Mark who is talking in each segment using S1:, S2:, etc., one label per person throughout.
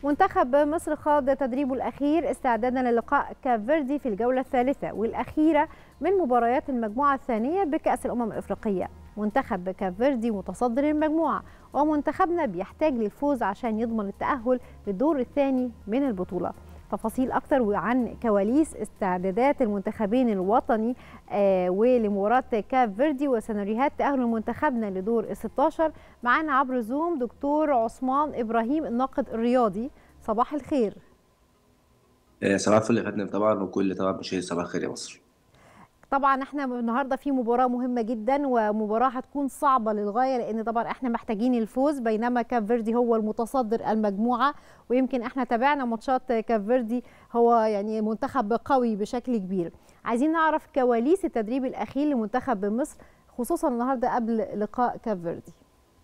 S1: منتخب مصر خاض تدريبه الأخير استعدادا للقاء كاب فيردي في الجولة الثالثة والأخيرة من مباريات المجموعة الثانية بكأس الأمم الإفريقية منتخب كاب فيردي متصدر المجموعة ومنتخبنا بيحتاج للفوز عشان يضمن التأهل للدور الثاني من البطولة تفاصيل أكتر عن كواليس استعدادات المنتخبين الوطني آه ولمباراة كاب فيردي وسيناريوهات تأهل منتخبنا لدور ال 16 معانا عبر زوم دكتور عثمان إبراهيم الناقد الرياضي صباح الخير
S2: صباح الفل يا فندم طبعا وكل طبعا مشاهدي صباح الخير يا مصر
S1: طبعا احنا النهارده في مباراه مهمه جدا ومباراه هتكون صعبه للغايه لان طبعا احنا محتاجين الفوز بينما كاب فيردي هو المتصدر المجموعه ويمكن احنا تابعنا ماتشات كاب فيردي هو يعني منتخب قوي بشكل كبير عايزين نعرف كواليس التدريب الاخير لمنتخب مصر خصوصا النهارده قبل لقاء كاب فيردي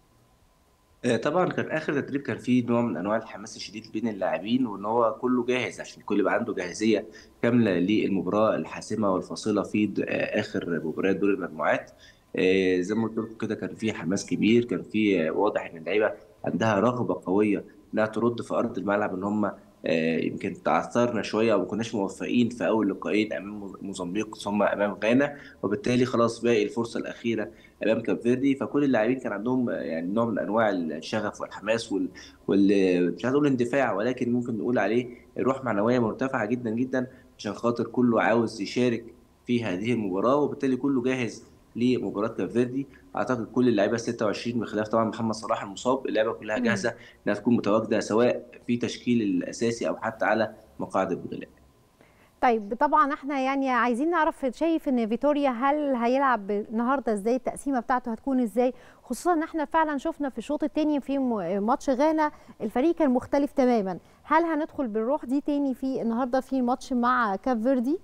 S2: طبعا كان اخر تدريب كان فيه نوع من انواع الحماس الشديد بين اللاعبين وان هو كله جاهز عشان الكل يبقى عنده جاهزيه كامله للمباراه الحاسمه والفاصله في اخر مباريات دور المجموعات زي ما قلت لكم كده كان في حماس كبير كان في واضح ان اللعيبه عندها رغبه قويه انها ترد في ارض الملعب ان هم يمكن تعثرنا شويه او ما كناش موفقين في اول لقاءين امام موزمبيق ثم امام غانا وبالتالي خلاص باقي الفرصه الاخيره امام كاب فيردي فكل اللاعبين كان عندهم يعني نوع من انواع الشغف والحماس وال, وال... مش عايز اقول اندفاع ولكن ممكن نقول عليه روح معنويه مرتفعه جدا جدا عشان خاطر كله عاوز يشارك في هذه المباراه وبالتالي كله جاهز لمباراه كاب فيردي اعتقد كل اللعيبه 26 بخلاف طبعا محمد صلاح المصاب اللعيبه كلها جاهزه انها تكون متواجده سواء في تشكيل الاساسي او حتى على مقاعد البدلاء
S1: طيب طبعا احنا يعني عايزين نعرف شايف ان فيتوريا هل هيلعب النهارده ازاي التقسيمه بتاعته هتكون ازاي خصوصا ان احنا فعلا شفنا في الشوط الثاني في ماتش غانا الفريق كان مختلف تماما هل هندخل بالروح دي تاني في النهارده في ماتش مع كاب فيردي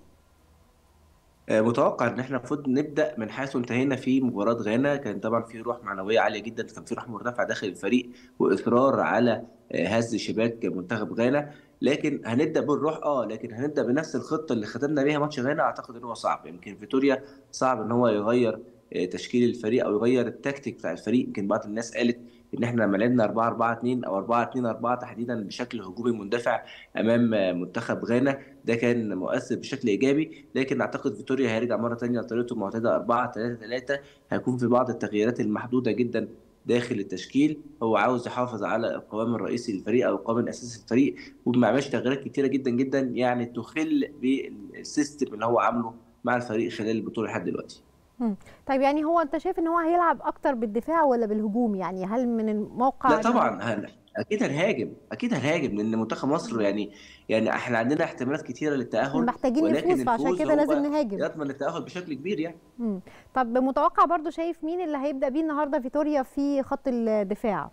S2: متوقع ان احنا المفروض نبدا من حيث انتهينا في مباراه غانا كان طبعا في روح معنويه عاليه جدا كان في روح مرتفعه داخل الفريق واصرار على هز شباك منتخب غانا لكن هنبدا بالروح اه لكن هنبدا بنفس الخطه اللي ختمنا بيها ماتش غانا اعتقد ان هو صعب يمكن فيتوريا صعب ان هو يغير تشكيل الفريق او يغير التكتيك بتاع الفريق يمكن بعض الناس قالت ان احنا لما لعبنا 4 4 2 او 4 2 4 تحديدا بشكل هجومي مندفع امام منتخب غانا ده كان مؤثر بشكل ايجابي لكن اعتقد فيتوريا هيرجع مره ثانيه لطريقته المعتاده 4 3 3 هيكون في بعض التغييرات المحدوده جدا داخل التشكيل هو عاوز يحافظ على القوام الرئيسي للفريق او القوام الاساسي للفريق وما عملش تغييرات كتيره جدا جدا يعني تخل بالسيستم اللي هو عامله مع الفريق خلال البطوله لحد دلوقتي
S1: طيب يعني هو انت شايف ان هو هيلعب اكتر بالدفاع ولا بالهجوم يعني هل من الموقع
S2: لا طبعا هل اكيد هنهاجم اكيد هنهاجم لان منتخب مصر يعني يعني احنا عندنا احتمالات كتيره للتاهل
S1: محتاجين نفوز فعشان كده لازم نهاجم
S2: يضمن التاهل بشكل كبير يعني
S1: مم. طب متوقع برضو شايف مين اللي هيبدا بيه النهارده فيتوريا في خط الدفاع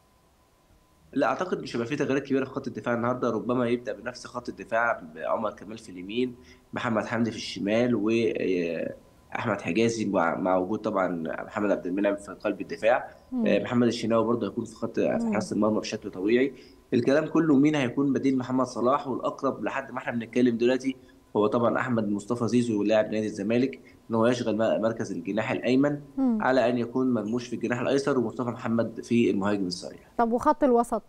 S2: لا اعتقد مش هيبقى في تغييرات كبيره في خط الدفاع النهارده ربما يبدا بنفس خط الدفاع عمر كمال في اليمين محمد حمدي في الشمال و احمد حجازي مع وجود طبعا محمد عبد المنعم في قلب الدفاع مم. محمد الشناوي برضه هيكون في خط في حراسه المرمى بشكل طبيعي الكلام كله مين هيكون بديل محمد صلاح والاقرب لحد ما احنا بنتكلم دلوقتي هو طبعا احمد مصطفى زيزو لاعب نادي الزمالك ان هو يشغل مركز الجناح الايمن مم. على ان يكون مرموش في الجناح الايسر ومصطفى محمد في المهاجم الصريح
S1: طب وخط الوسط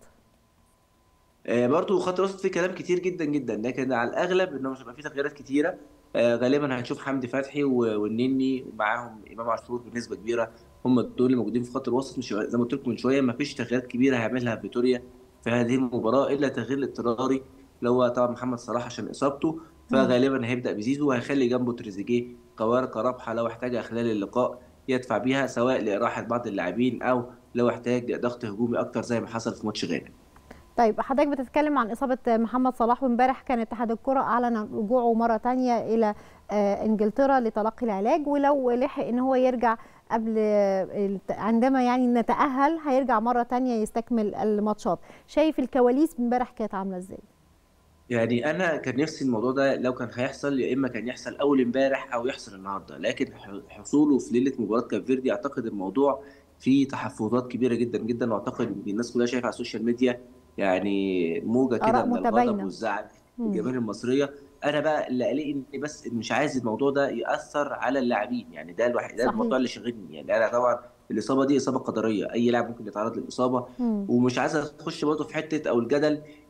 S2: آه برضه خط الوسط فيه كلام كتير جدا جدا لكن على الاغلب انه مش هيبقى فيه تغييرات كتيره آه غالبا هنشوف حمدي فتحي والنني ومعاهم امام عاشور بنسبه كبيره هم دول اللي موجودين في خط الوسط مش زي ما قلت لكم من شويه ما فيش تغييرات كبيره هيعملها فيتوريا في هذه المباراه الا تغيير الاضطراري اللي هو طبعا محمد صلاح عشان اصابته فغالبا هيبدا بزيزو وهيخلي جنبه تريزيجيه كوارق رابحه لو احتاجها خلال اللقاء يدفع بيها سواء لاراحه بعض اللاعبين او لو احتاج ضغط هجومي اكتر زي ما حصل في ماتش غانا.
S1: طيب حضرتك بتتكلم عن اصابه محمد صلاح وامبارح كان اتحاد الكره اعلن رجوعه مره ثانيه الى انجلترا لتلقي العلاج ولو لحق ان هو يرجع قبل عندما يعني نتاهل هيرجع مره ثانيه يستكمل الماتشات شايف الكواليس امبارح كانت عامله ازاي
S2: يعني انا كان نفسي الموضوع ده لو كان هيحصل يا اما كان يحصل اول امبارح او يحصل النهارده لكن حصوله في ليله مباراه كاب فيردي اعتقد الموضوع فيه تحفظات كبيره جدا جدا واعتقد الناس كلها شايفه على السوشيال ميديا يعني موجه كده من الغضب والزعل الجماهير المصريه انا بقى اللي قلقني بس مش عايز الموضوع ده ياثر على اللاعبين يعني ده الوحيد ده الموضوع اللي شاغلني يعني انا طبعا الاصابه دي اصابه قدريه اي لاعب ممكن يتعرض للاصابه مم. ومش عايز اخش برضه في حته او الجدل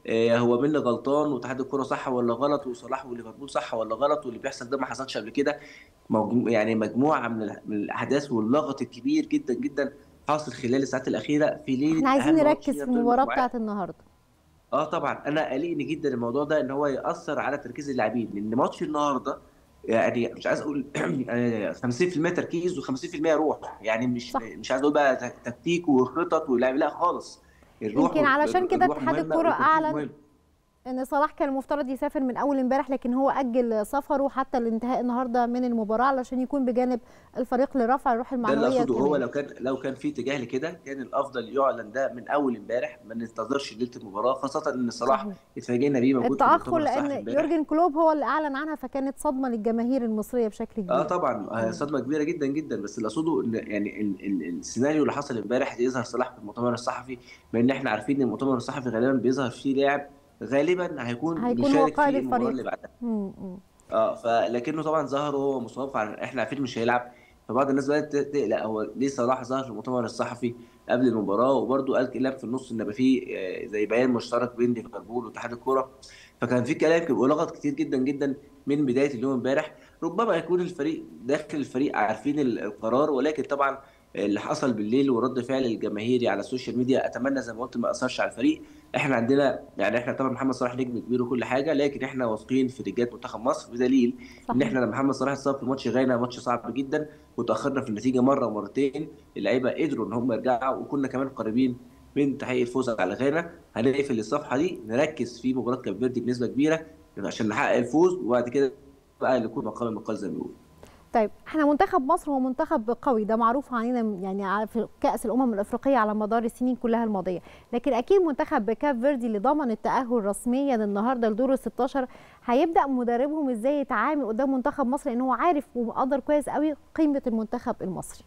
S2: آه، هو مين اللي غلطان واتحاد الكوره صح ولا غلط وصلاح وليفربول صح ولا غلط واللي بيحصل ده ما حصلش قبل كده موجو- يعني مجموعه من ال- من الاحداث واللغط الكبير جدا جدا حاصل خلال الساعات الاخيره في ليله
S1: احنا عايزين
S2: اهم ماتش
S1: نركز
S2: فيها
S1: في
S2: طول
S1: المباراة
S2: المجموعات
S1: بتاعت النهاردة
S2: اه طبعا انا قلقني جدا الموضوع ده ان هو ياثر على تركيز اللاعبين لان ماتش النهارده يعني مش عايز اقول آه، 50% تركيز و50% روح يعني مش
S1: صح
S2: مش عايز اقول بقى ت- تكتيك وخطط ولعب لا خالص الروح
S1: يمكن علشان كده
S2: الروح
S1: اتحاد
S2: مهمه
S1: الكرة
S2: والتركيز
S1: أعلن
S2: مهم
S1: ان صلاح كان المفترض يسافر من اول امبارح لكن هو اجل سفره حتى الانتهاء النهارده من المباراه علشان يكون بجانب الفريق لرفع الروح
S2: ده اللي
S1: المعنويه
S2: اقصده هو
S1: كمان
S2: لو كان لو كان في اتجاه لكده كان الافضل يعلن ده من اول امبارح ما ننتظرش ليله المباراه خاصه ان صلاح
S1: صحيح
S2: اتفاجئنا بيه موجود في
S1: التاخر
S2: المؤتمر الصحفي
S1: لان
S2: امبارح
S1: يورجن كلوب هو اللي اعلن عنها فكانت صدمه للجماهير المصريه بشكل
S2: اه
S1: كبير
S2: طبعا آه،
S1: مم.
S2: صدمه كبيره جدا جدا بس اللي اقصده ان يعني ال ال السيناريو اللي حصل امبارح يظهر صلاح في المؤتمر الصحفي بان احنا عارفين ان المؤتمر الصحفي غالبا بيظهر فيه لاعب غالبا هيكون
S1: هيكون هو
S2: بيشارك
S1: قائد
S2: في المباراه اللي
S1: الفريق
S2: بعدها
S1: مم. مم.
S2: اه فلكنه طبعا ظهر وهو مصاب فع- احنا عارفين مش هيلعب فبعض الناس بدات تقلق هو ليه صلاح ظهر في المؤتمر الصحفي قبل المباراه وبرده قال كلام في النص ان يبقى فيه آه، زي بيان مشترك بين ليفربول واتحاد الكوره فكان في كلام كان ولغط كتير جدا جدا من بدايه اليوم امبارح ربما يكون الفريق داخل الفريق عارفين ال- القرار ولكن طبعا اللي حصل بالليل ورد فعل الجماهيري على السوشيال ميديا اتمنى زي ما قلت ما اثرش على الفريق احنا عندنا يعني احنا طبعا محمد صلاح نجم كبير وكل حاجه لكن احنا واثقين في رجال منتخب مصر بدليل ان
S1: صحيح
S2: احنا لما محمد صلاح اتصاب في ماتش غانا ماتش صعب جدا وتاخرنا في النتيجه مره ومرتين اللعيبه قدروا ان هم يرجعوا وكنا كمان قريبين من تحقيق الفوز على غانا هنقفل الصفحه دي نركز في مباراه كاب فيردي بنسبه كبيره عشان نحقق الفوز وبعد كده بقى نكون مقام المقال زي ما بيقولوا
S1: طيب احنا منتخب مصر هو منتخب قوي ده معروف عننا يعني ع- في كأس الأمم الأفريقية على مدار السنين كلها الماضية لكن أكيد منتخب كاب فيردي اللي ضمن التأهل رسميا النهارده لدور ال 16 هيبدأ مدربهم ازاي يتعامل قدام منتخب مصر لأن هو عارف ومقدر كويس قوي قيمة المنتخب المصري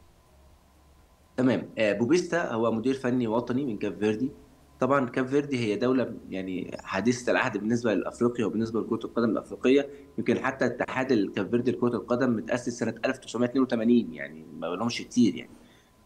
S2: تمام آه، بوبيستا هو مدير فني وطني من كاب فيردي طبعا كاب فيردي هي دولة يعني حديثة العهد بالنسبة لأفريقيا وبالنسبة لكرة القدم الأفريقية يمكن حتى اتحاد الكاب فيردي لكرة القدم متأسس سنة 1982 يعني ما بقالهمش كتير يعني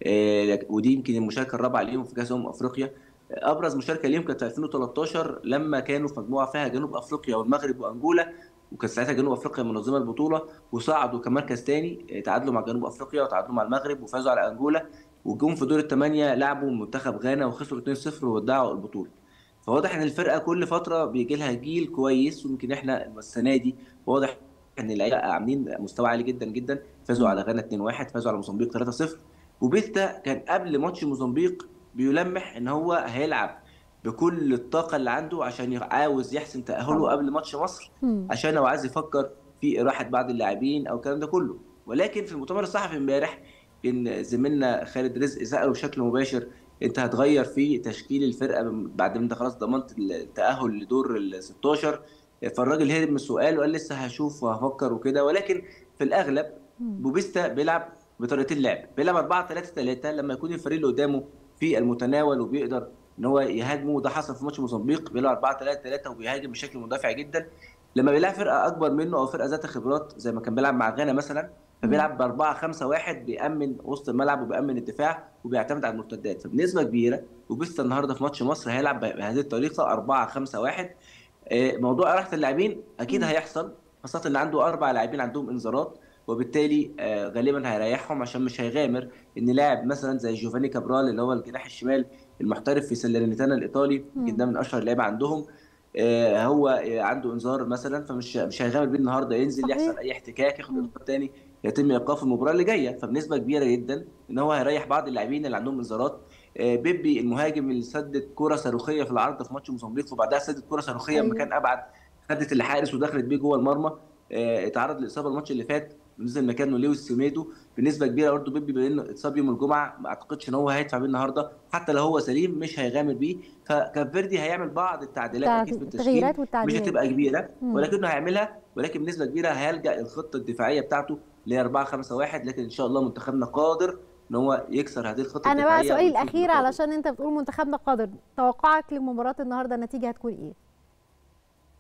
S2: آه، ودي يمكن المشاركة الرابعة ليهم في كأس أمم أفريقيا آه، أبرز مشاركة ليهم كانت في 2013 لما كانوا في مجموعة فيها جنوب أفريقيا والمغرب وأنجولا وكان ساعتها جنوب أفريقيا منظمة البطولة وصعدوا كمركز تاني آه، تعادلوا مع جنوب أفريقيا وتعادلوا مع المغرب وفازوا على أنجولا وجم في دور الثمانيه لعبوا منتخب غانا وخسروا 2-0 وودعوا البطوله فواضح ان الفرقه كل فتره بيجي لها جيل كويس ويمكن احنا السنه دي واضح ان اللعيبه عاملين مستوى عالي جدا جدا فازوا
S1: مم.
S2: على غانا 2-1 فازوا على موزمبيق 3-0 وبيتا كان قبل ماتش موزمبيق بيلمح ان هو هيلعب بكل الطاقه اللي عنده عشان عاوز يحسم تاهله
S1: طبعا
S2: قبل ماتش مصر
S1: مم.
S2: عشان لو عايز يفكر في راحه بعض اللاعبين او الكلام ده كله ولكن في المؤتمر الصحفي امبارح ان زميلنا خالد رزق ساله بشكل مباشر انت هتغير في تشكيل الفرقه من- بعد ما انت خلاص ضمنت التاهل لدور ال 16 فالراجل هرب من السؤال وقال لسه هشوف وهفكر وكده ولكن في الاغلب
S1: مم.
S2: بوبيستا بيلعب بطريقتين لعب بيلعب 4 3 3 لما يكون الفريق اللي قدامه في المتناول وبيقدر ان هو يهاجمه وده حصل في ماتش موزمبيق بيلعب 4 3 3 وبيهاجم بشكل مدافع جدا لما بيلعب فرقه اكبر منه او فرقه ذات خبرات زي ما كان بيلعب مع غانا مثلا
S1: مم.
S2: فبيلعب ب 4 5 1 بيأمن وسط الملعب وبيأمن الدفاع وبيعتمد على المرتدات فبنسبه كبيره وبيستا النهارده في ماتش مصر هيلعب بهذه الطريقه 4 5 1 آه، موضوع راحه اللاعبين اكيد
S1: مم.
S2: هيحصل خاصه ان عنده اربع لاعبين عندهم انذارات وبالتالي آه، غالبا هيريحهم عشان مش هيغامر ان لاعب مثلا زي جوفاني كابرال اللي هو الجناح الشمال المحترف في سلرنيتانا الايطالي يمكن ده
S1: مم.
S2: من اشهر اللعيبه عندهم آه، هو آه، عنده انذار مثلا فمش مش هيغامر بيه النهارده ينزل يحصل
S1: صحيح
S2: اي احتكاك ياخد
S1: مم.
S2: انذار تاني يتم ايقاف المباراه اللي جايه فبنسبه كبيره جدا ان هو هيريح بعض اللاعبين اللي عندهم انذارات آه، بيبي المهاجم اللي سدد كره صاروخيه في العرض في ماتش موزمبيق وبعدها سدد كره صاروخيه
S1: ايوه
S2: بمكان ابعد خدت الحارس ودخلت بيه جوه المرمى آه، اتعرض لاصابه الماتش اللي فات نزل مكانه لويس سيميدو بنسبه كبيره برضه بيبي بما انه اتصاب يوم الجمعه ما اعتقدش ان هو هيدفع بيه النهارده حتى لو هو سليم مش هيغامر بيه فكافيردي هيعمل بعض التعديلات اكيد في التشكيل
S1: التغييرات
S2: مش
S1: والتعديلات
S2: هتبقى كبيره
S1: مم.
S2: ولكنه هيعملها ولكن بنسبه كبيره هيلجا الخطه الدفاعيه بتاعته ل 4 5 1 لكن ان شاء الله منتخبنا قادر ان هو يكسر هذه الخطه
S1: انا بقى
S2: الدفاعيه
S1: سؤالي
S2: ويفوز
S1: الاخير
S2: بالبطوله
S1: علشان انت بتقول منتخبنا قادر توقعك لمباراه النهارده النتيجه هتكون ايه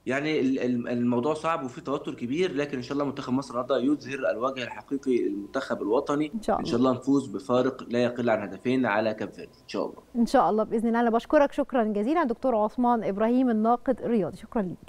S2: يعني الموضوع صعب وفي توتر كبير لكن ان شاء الله منتخب مصر النهارده يظهر الوجه الحقيقي للمنتخب الوطني
S1: ان شاء الله
S2: ان شاء الله نفوز بفارق لا يقل عن هدفين على كاب فيردي ان شاء الله
S1: ان شاء الله باذن الله انا بشكرك شكرا جزيلا دكتور عثمان ابراهيم الناقد الرياضي شكرا ليك